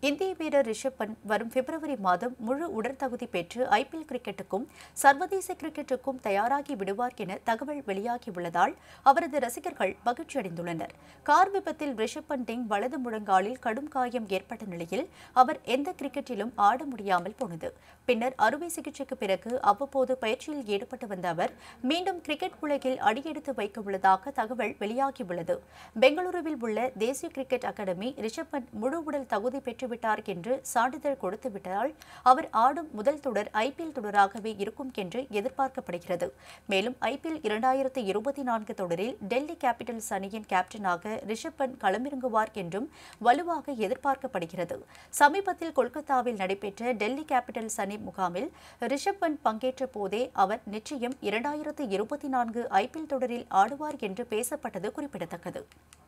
இந்திய வீரர் ரிஷப் பண்ட் வரும் பிப்ரவரி மாதம் முழு உடற்தகுதி பெற்று ஐபிஎல் கிரிக்கெட்டுக்கும் சர்வதேச கிரிக்கெட்டுக்கும் தயாராகி விடுவார் என தகவல் வெளியாகியுள்ளதால் அவரது ரசிகர்கள் மகிழ்ச்சியடைந்துள்ளனர் கார் விபத்தில் ரிஷப் பண்டின் வலது முழங்காலில் கடும் காயம் ஏற்பட்ட நிலையில் அவர் எந்த கிரிக்கெட்டிலும் ஆட முடியாமல் போனது பின்னர் அறுவை சிகிச்சைக்கு பிறகு அவ்வப்போது பயிற்சியில் ஈடுபட்டு வந்த அவர் மீண்டும் கிரிக்கெட் உலகில் அடியெடுத்து வைக்க உள்ளதாக தகவல் வெளியாகியுள்ளது பெங்களூருவில் உள்ள தேசிய கிரிக்கெட் அகாடமி ரிஷப் பண்ட் முழு உடல் தகுதி பெற்றுவிட்டார் என்று சான்றிதழ் கொடுத்துவிட்டதால் அவர் ஆடும் முதல் தொடர் ஐபிஎல் தொடராகவே இருக்கும் என்று எதிர்பார்க்கப்படுகிறது மேலும் ஐபிஎல் இரண்டாயிரத்து இருபத்தி நான்கு தொடரில் டெல்லி கேபிட்டல்ஸ் அணியின் கேப்டனாக ரிஷப் பண்ட் களமிறங்குவார் என்றும் வலுவாக எதிர்பார்க்கப்படுகிறது சமீபத்தில் கொல்கத்தாவில் நடைபெற்ற டெல்லி கேபிட்டல்ஸ் அணி முகாமில் ரிஷப் பண்ட் பங்கேற்ற போதே அவர் நிச்சயம் இரண்டாயிரத்து இருபத்தி நான்கு ஐபிஎல் தொடரில் ஆடுவார் என்று பேசப்பட்டது குறிப்பிடத்தக்கது